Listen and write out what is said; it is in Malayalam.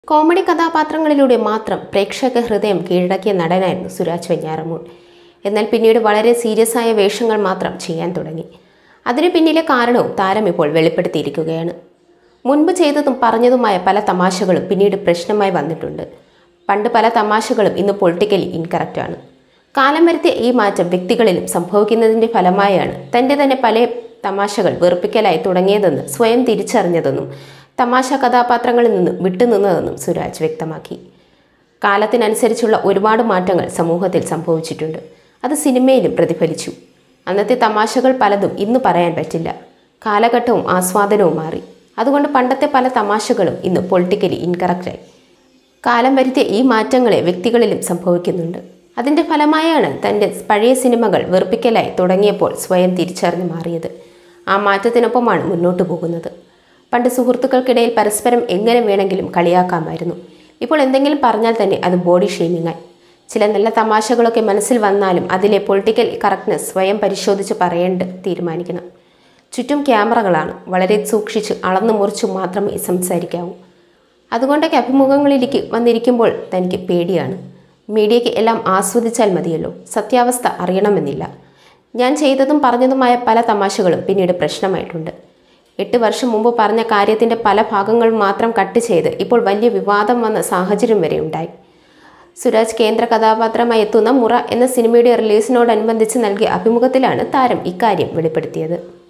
കോമഡി കഥാപാത്രങ്ങളിലൂടെ മാത്രം പ്രേക്ഷക ഹൃദയം കീഴടക്കിയ നടനായിരുന്നു സുരാജ് വെഞ്ഞാറമൂൺ എന്നാൽ പിന്നീട് വളരെ സീരിയസ് ആയ വേഷങ്ങൾ മാത്രം ചെയ്യാൻ തുടങ്ങി അതിനു പിന്നിലെ കാരണവും താരം ഇപ്പോൾ വെളിപ്പെടുത്തിയിരിക്കുകയാണ് മുൻപ് ചെയ്തതും പറഞ്ഞതുമായ പല തമാശകളും പിന്നീട് പ്രശ്നമായി വന്നിട്ടുണ്ട് പണ്ട് പല തമാശകളും ഇന്ന് പൊളിറ്റിക്കലി ഇൻകറക്റ്റാണ് കാലം വരുത്തിയ ഈ മാറ്റം വ്യക്തികളിലും സംഭവിക്കുന്നതിൻ്റെ ഫലമായാണ് തൻ്റെ തന്നെ പല തമാശകൾ വെറുപ്പിക്കലായി തുടങ്ങിയതെന്ന് സ്വയം തിരിച്ചറിഞ്ഞതെന്നും തമാശ കഥാപാത്രങ്ങളിൽ നിന്നും വിട്ടുനിന്നതെന്നും സുരാജ് വ്യക്തമാക്കി കാലത്തിനനുസരിച്ചുള്ള ഒരുപാട് മാറ്റങ്ങൾ സമൂഹത്തിൽ സംഭവിച്ചിട്ടുണ്ട് അത് സിനിമയിലും പ്രതിഫലിച്ചു അന്നത്തെ തമാശകൾ പലതും ഇന്ന് പറയാൻ പറ്റില്ല കാലഘട്ടവും ആസ്വാദനവും മാറി അതുകൊണ്ട് പണ്ടത്തെ പല തമാശകളും ഇന്ന് പൊളിറ്റിക്കലി ഇൻകറക്റ്റായി കാലം വരുത്തിയ ഈ മാറ്റങ്ങളെ വ്യക്തികളിലും സംഭവിക്കുന്നുണ്ട് അതിൻ്റെ ഫലമായാണ് തൻ്റെ പഴയ സിനിമകൾ വെറുപ്പിക്കലായി തുടങ്ങിയപ്പോൾ സ്വയം തിരിച്ചറിഞ്ഞ് മാറിയത് ആ മാറ്റത്തിനൊപ്പമാണ് മുന്നോട്ട് പോകുന്നത് പണ്ട് സുഹൃത്തുക്കൾക്കിടയിൽ പരസ്പരം എങ്ങനെ വേണമെങ്കിലും കളിയാക്കാമായിരുന്നു ഇപ്പോൾ എന്തെങ്കിലും പറഞ്ഞാൽ തന്നെ അത് ബോഡി ഷെയ്മിങ്ങായി ചില നല്ല തമാശകളൊക്കെ മനസ്സിൽ വന്നാലും അതിലെ പൊളിറ്റിക്കൽ കറക്റ്റ്നെസ് സ്വയം പരിശോധിച്ച് പറയേണ്ട തീരുമാനിക്കണം ചുറ്റും ക്യാമറകളാണ് വളരെ സൂക്ഷിച്ച് അളന്നു മുറിച്ചു മാത്രമേ സംസാരിക്കാവൂ അതുകൊണ്ടൊക്കെ അഭിമുഖങ്ങളിലേക്ക് വന്നിരിക്കുമ്പോൾ തനിക്ക് പേടിയാണ് മീഡിയയ്ക്ക് എല്ലാം ആസ്വദിച്ചാൽ മതിയല്ലോ സത്യാവസ്ഥ അറിയണമെന്നില്ല ഞാൻ ചെയ്തതും പറഞ്ഞതുമായ പല തമാശകളും പിന്നീട് പ്രശ്നമായിട്ടുണ്ട് എട്ട് വർഷം മുമ്പ് പറഞ്ഞ കാര്യത്തിൻ്റെ പല ഭാഗങ്ങൾ മാത്രം കട്ട് ചെയ്ത് ഇപ്പോൾ വലിയ വിവാദം വന്ന സാഹചര്യം വരെ ഉണ്ടായി സുരാജ് കേന്ദ്ര കഥാപാത്രമായി എത്തുന്ന മുറ എന്ന സിനിമയുടെ റിലീസിനോടനുബന്ധിച്ച് നൽകിയ അഭിമുഖത്തിലാണ് താരം ഇക്കാര്യം വെളിപ്പെടുത്തിയത്